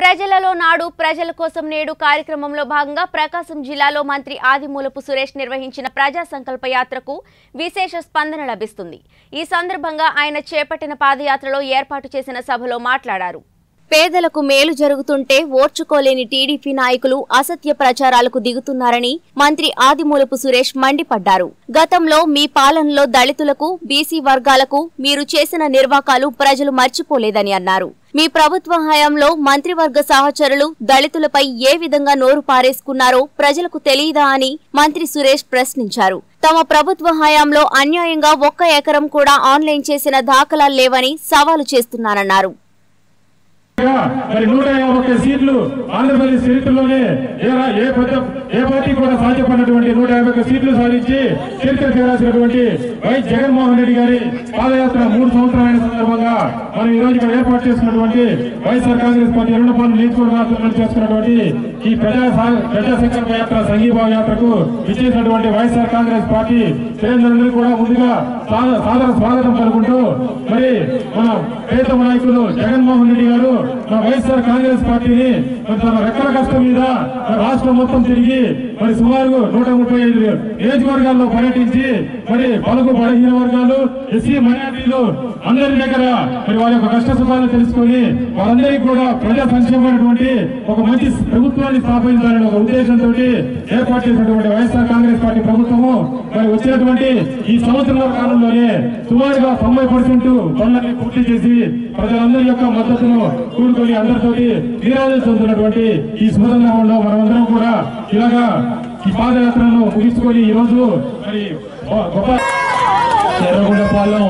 ప్రజలలో నాడు ప్రజల కోసం నేడు కార్యక్రమంలో భాగంగా ప్రకాశం జిల్లాలో మంత్రి ఆదిమూలపు సురేష్ నిర్వహించిన ప్రజా సంకల్ప యాత్రకు విశేష స్పందన లభిస్తుంది ఈ సందర్భంగా ఆయన చేపట్టిన పాదయాత్రలో ఏర్పాటు చేసిన సభలో మాట్లాడారు పేదలకు మేలు జరుగుతుంటే ఓర్చుకోలేని టీడీపీ నాయకులు అసత్య ప్రచారాలకు దిగుతున్నారని మంత్రి ఆదిమూలపు సురేష్ మండిపడ్డారు గతంలో మీ పాలనలో దళితులకు బీసీ వర్గాలకు మీరు చేసిన నిర్వాకాలు ప్రజలు మర్చిపోలేదని అన్నారు మీ ప్రభుత్వ హయాంలో మంత్రివర్గ సహచరులు దళితులపై ఏ విధంగా నోరు పారేసుకున్నారో ప్రజలకు తెలియదా అని మంత్రి సురేష్ ప్రశ్నించారు తమ ప్రభుత్వ హయాంలో అన్యాయంగా ఒక్క ఎకరం కూడా ఆన్లైన్ చేసిన దాఖలాలు లేవని సవాలు చేస్తున్నారన్నారు మరి నూట యాభై ఒక్క సీట్లు ఆంధ్రప్రదేశ్ చరిత్రలోనే ఏ రా- ఏ పెద్ద ఏ పార్టీ కూడా సాధ్యపడినటువంటి నూట యాభై ఒక్క సీట్లు సాధించి చరిత్ర చేరాల్సినటువంటి వైఎస్ జగన్మోహన్ రెడ్డి గారి పాదయాత్ర మూడు సంవత్సరాలైన సందర్భంగా మనం ఈ రోజు ఇక్కడ ఏర్పాటు చేసినటువంటి వైఎస్ఆర్ కాంగ్రెస్ పార్టీ ఎరుణపాలెం నియోజకవర్గాలు చేస్తున్నటువంటి ఈ ప్రజా సా- ప్రజా సంకల్ప యాత్ర సంఘీభావ యాత్రకు ఇచ్చేసినటువంటి వైఎస్ఆర్ కాంగ్రెస్ పార్టీ శ్రేణులందరూ కూడా ముందుగా సా- సాదర స్వాగతం పలుకుంటూ మరి మన ప్రియతమ నాయకులు జగన్మోహన్ రెడ్డి గారు మన వైఎస్ఆర్ కాంగ్రెస్ పార్టీని మరి తన రెక్కల కష్టం మీద మరి రాష్ట్రం మొత్తం తిరిగి మరి సుమారు నూట ముప్పై ఐదు నియోజకవర్గాల్లో పర్యటించి మరి పలుకు బలహీన వర్గాలు ఎస్సీ మైనార్టీలు అందరి దగ్గర మరి వారి యొక్క కష్ట సుఖాలను తెలుసుకొని వారందరికీ కూడా ప్రజా సంక్షేమైనటువంటి ఒక మంచి ప్రభుత్వాన్ని స్థాపించాలని ఒక ఉద్దేశంతో ఏర్పాటు చేసినటువంటి వైఎస్ఆర్ కాంగ్రెస్ పార్టీ ప్రభుత్వము మరి వచ్చినటువంటి ఈ సంవత్సరాల కాలంలోనే సుమారుగా తొంభై పర్సెంట్ పనులన్నీ పూర్తి చేసి ప్రజలందరి యొక్క మద్దతును కూడుకొని అందరితోటి నీరాజు చెందుతున్నటువంటి ఈ శుభసందర్భంలో మనమందరం కూడా ఇలాగా ఈ పాదయాత్రను ముగించుకొని ఈ రోజు మరి గొప్ప ఎర్రగొండపాలెం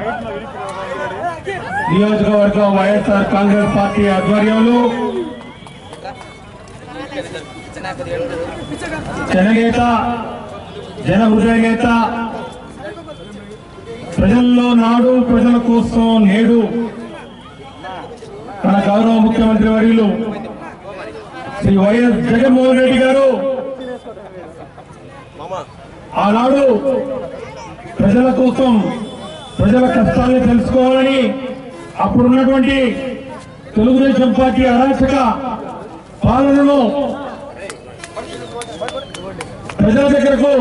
నియోజకవర్గం వైఎస్ఆర్ కాంగ్రెస్ పార్టీ ఆధ్వర్యంలో జననేత జన హృదయ నేత ప్రజల్లో నాడు ప్రజల కోసం నేడు మన గౌరవ ముఖ్యమంత్రి వర్యులు శ్రీ వైఎస్ జగన్మోహన్ రెడ్డి గారు ఆనాడు ప్రజల కోసం ప్రజల కష్టాలను తెలుసుకోవాలని అప్పుడున్నటువంటి తెలుగుదేశం పార్టీ అరాచక పాలనను ప్రజల దగ్గరకు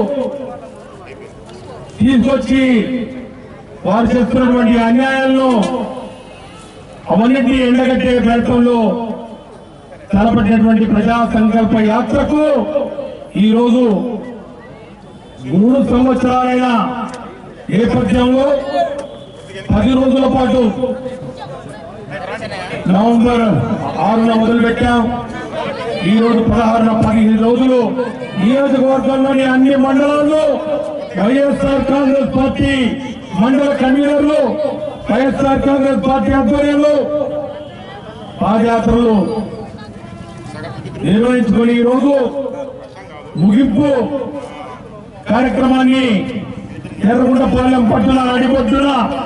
తీసుకొచ్చి వారు చేస్తున్నటువంటి అన్యాయాలను అవన్నిటినీ ఎండగట్టే ప్రయత్నంలో తలపడినటువంటి ప్రజా సంకల్ప యాత్రకు ఈరోజు మూడు సంవత్సరాలైన నేపథ్యంలో పది రోజుల పాటు నవంబర్ ఆరున మొదలుపెట్టాం ఈ రోజు పదహారున పదిహేను రోజులు నియోజకవర్గంలోని అన్ని మండలాల్లో వైఎస్ఆర్ కాంగ్రెస్ పార్టీ మండల కన్వీనర్లు వైఎస్ఆర్ కాంగ్రెస్ పార్టీ ఆధ్వర్యంలో పాదయాత్రలు నిర్వహించుకొని ఈ రోజు ముగింపు కార్యక్రమాన్ని ఎర్రగుంటపాలెం పట్టణ అడిపొట్టున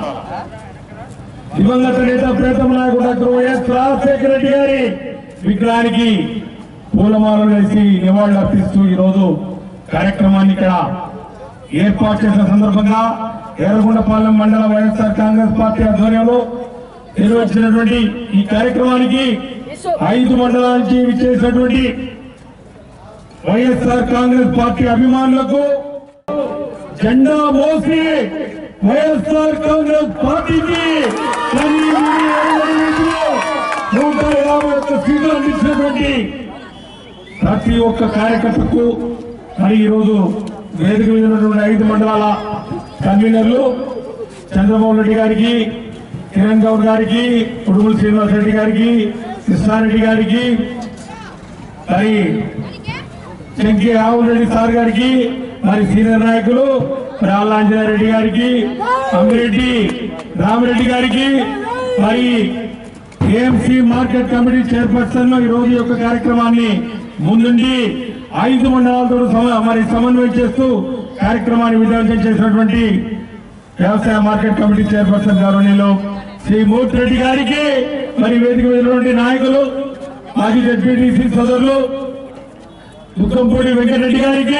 దివంగత నేత ప్రేతమ నాయకుడు డాక్టర్ వైఎస్ రాజశేఖర రెడ్డి గారి విగ్రహానికి పూలమాలలు వేసి నివాళులు అర్పిస్తూ ఈ రోజు కార్యక్రమాన్ని ఇక్కడ ఏర్పాటు చేసిన సందర్భంగా ఎర్రగొండపాలెం మండల వైఎస్ఆర్ కాంగ్రెస్ పార్టీ ఆధ్వర్యంలో నిర్వహించినటువంటి ఈ కార్యక్రమానికి ఐదు మండలాల నుంచి విచ్చేసినటువంటి వైఎస్ఆర్ కాంగ్రెస్ పార్టీ అభిమానులకు జెండా మోసి వైఎస్ఆర్ కాంగ్రెస్ పార్టీకి కన్నీరు ఎరుగడలో నూట యాభై ఒక్క సీట్లు అందించినటువంటి ప్రతి ఒక్క కార్యకర్తకు మరి ఈరోజు వేదిక మీద ఉన్నటువంటి ఐదు మండలాల కన్వీనర్లు చంద్రబాబు రెడ్డి గారికి కిరణ్ గౌడ్ గారికి ఉడుముల శ్రీనివాస్ రెడ్డి గారికి కృష్ణారెడ్డి గారికి మరి చెంకి రాహుల్ రెడ్డి సార్ గారికి మరి సీనియర్ నాయకులు రాళ్ళాంజనేయ రెడ్డి గారికి అమ్మిరెడ్డి రామిరెడ్డి గారికి మరి ఏఎంసీ మార్కెట్ కమిటీ చైర్పర్సన్ ఈ రోజు యొక్క కార్యక్రమాన్ని ముందుండి ఐదు మండలాలతో సమ- మరి సమన్వయం చేస్తూ కార్యక్రమాన్ని విజయవంతం చేసినటువంటి వ్యవసాయ మార్కెట్ కమిటీ చైర్పర్సన్ గౌరవనీయులు శ్రీ మూర్తి రెడ్డి గారికి మరి వేదిక మీద ఉన్నటువంటి నాయకులు మాజీ జడ్పీటీసీ సోదరులు దుఃఖంపూడి వెంకటరెడ్డి గారికి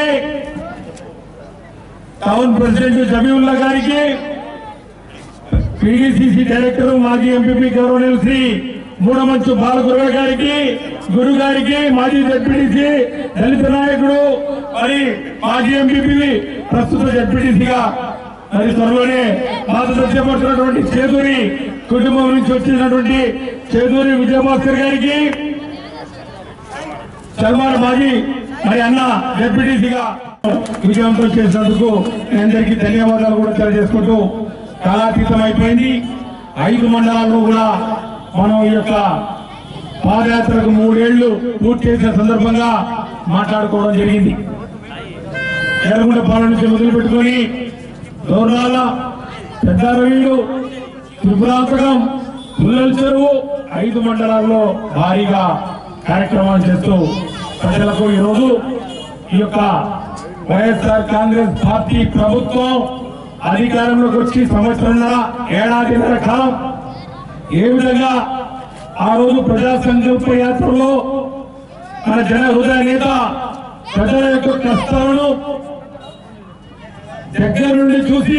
టౌన్ ప్రెసిడెంట్ జబీవుల్లా గారికి పీడీసీసీ డైరెక్టర్ మాజీ ఎంపీపీ గౌరవనీయులు శ్రీ మూడమంచు బాలగురువు గారికి గురు గారికి మాజీ జడ్పీటీసీ దళిత నాయకుడు మరి మాజీ ఎంపీపీ ప్రస్తుత జడ్పీటీసీగా మరి త్వరలోనే బాధ్యత చేపడుతున్నటువంటి చేదూరి కుటుంబం నుంచి వచ్చినటువంటి చేదూరి విజయభాస్కర్ గారికి సల్మాన్ మాజీ మరి అన్న డిప్యూటీసీగా విజయవంతం చేసినందుకు మీ అందరికీ ధన్యవాదాలు కూడా తెలియజేసుకుంటూ కాలాతీతం అయిపోయింది ఐదు మండలాల్లో కూడా మనం ఈ యొక్క పాదయాత్రకు మూడేళ్లు పూర్తి చేసిన సందర్భంగా మాట్లాడుకోవడం జరిగింది ఎర్రగుంట పాలన నుంచి మొదలు పెట్టుకొని దోర్నాల పెద్దారవీడు త్రిపురాంతకం పుల్లల చెరువు ఐదు మండలాల్లో భారీగా కార్యక్రమాలు చేస్తూ ప్రజలకు ఈరోజు ఈ యొక్క వైఎస్ఆర్ కాంగ్రెస్ పార్టీ ప్రభుత్వం అధికారంలోకి వచ్చి సంవత్సరంన్నర ఏడాదిన్నర కాలం ఏ విధంగా ఆ రోజు ప్రజా సంకల్ప యాత్రలో మన జన హృదయ నేత ప్రజల యొక్క కష్టాలను దగ్గర నుండి చూసి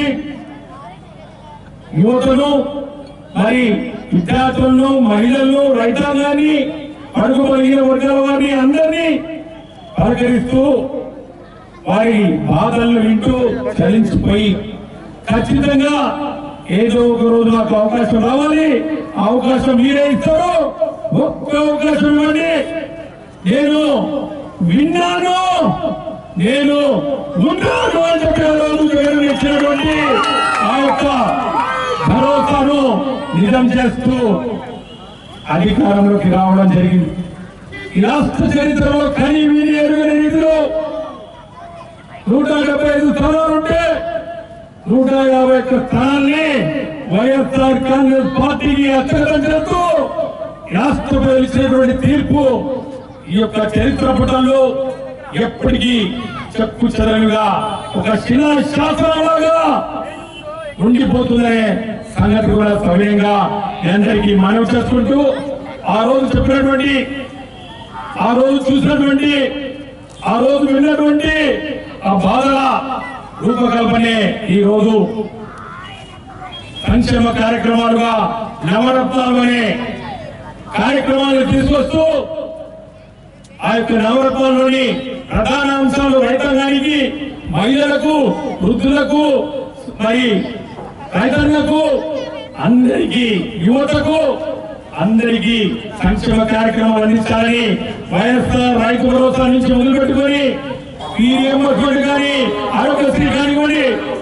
యువతను మరి విద్యార్థులను మహిళలను రైతాంగాన్ని అడుగు కలిగిన వర్గాల వారిని అందరినీ పలకరిస్తూ వారి బాధలను వింటూ చలించిపోయి ఖచ్చితంగా ఏదో ఒక రోజు నాకు అవకాశం రావాలి ఆ అవకాశం మీరే ఇస్తారు ఒక్క అవకాశం ఇవ్వండి నేను విన్నాను నేను ఉన్నాను అని చెప్పి ఆ రోజు జగన్ ఇచ్చినటువంటి ఆ యొక్క భరోసాను నిజం చేస్తూ అధికారంలోకి రావడం జరిగింది ఈ రాష్ట్ర చరిత్రలో కని విని ఎరుగని రీతిలో నూట డెబ్బై ఐదు స్థానాలుంటే నూట యాభై ఒక్క స్థానాల్ని వైఎస్ఆర్ కాంగ్రెస్ పార్టీకి అత్యగతం చేస్తూ రాష్ట్ర ప్రజలు ఇచ్చినటువంటి తీర్పు ఈ యొక్క చరిత్ర పటంలో ఎప్పటికీ చెక్కు చెదరనుగా ఒక శిలా శాసనంలాగా ఉండిపోతుందనే సంగతి కూడా సవ్యంగా మీ అందరికీ మనవి చేసుకుంటూ ఆ రోజు చెప్పినటువంటి ఆ రోజు చూసినటువంటి ఆ రోజు విన్నటువంటి ఆ బాధల రూపకల్పనే ఈ రోజు సంక్షేమ కార్యక్రమాలుగా నవరత్నాలు అనే కార్యక్రమాలు తీసుకొస్తూ ఆ యొక్క నవరత్నాల్లోని ప్రధాన అంశాలు రైతాంగానికి మహిళలకు వృద్ధులకు మరి రైతాంగకు అందరికీ యువతకు అందరికీ సంక్షేమ కార్యక్రమాలు అందించాలని వైఎస్ఆర్ రైతు భరోసా నుంచి మొదలుపెట్టుకొని పీఎంఎస్ కానీ ఆరోగ్యశ్రీ కానివ్వండి